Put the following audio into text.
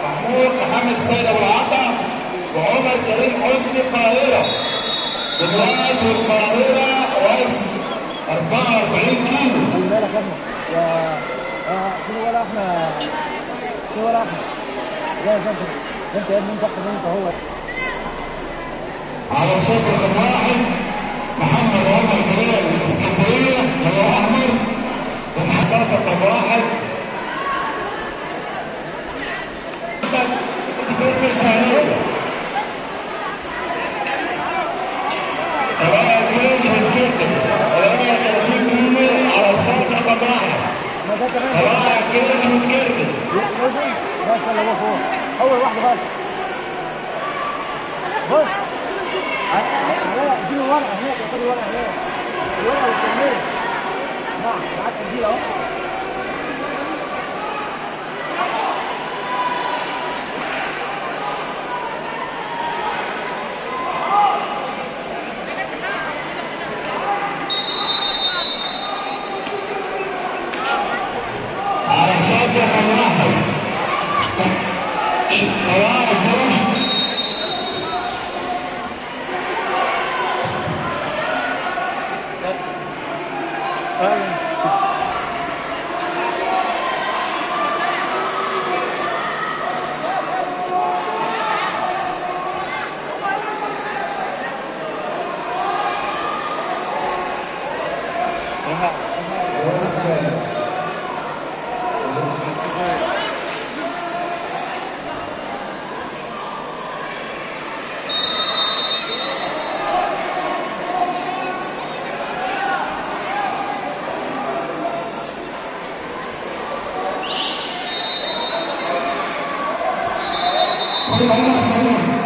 محمود محمد سيد ابو العطا وعمر كريم حسني القاهره دلوقتي القاهره وزن 44 كيلو خلي بالك يا احمد يا اه في ولا احنا في ولا احمد لا انت انت يا ابني انت احسن انت هو على صوت رقم واحد محمد عمر جلال من اسكندريه هو احمر ومحمد رقم واحد ترمز مهنيه طبعا الجيش والكيركس 38 كيلو على صوت رقم واحد ما ده كمان طبعا الجيش والكيركس لازم بس ولا هو فوق اول واحده بس بص عليا اديله ورقه هناك خد ورقه هناك الورقه والكميه نعم معاك تنزيل اهو على صوت رقم واحد طبعا الجيش خد عمر كريم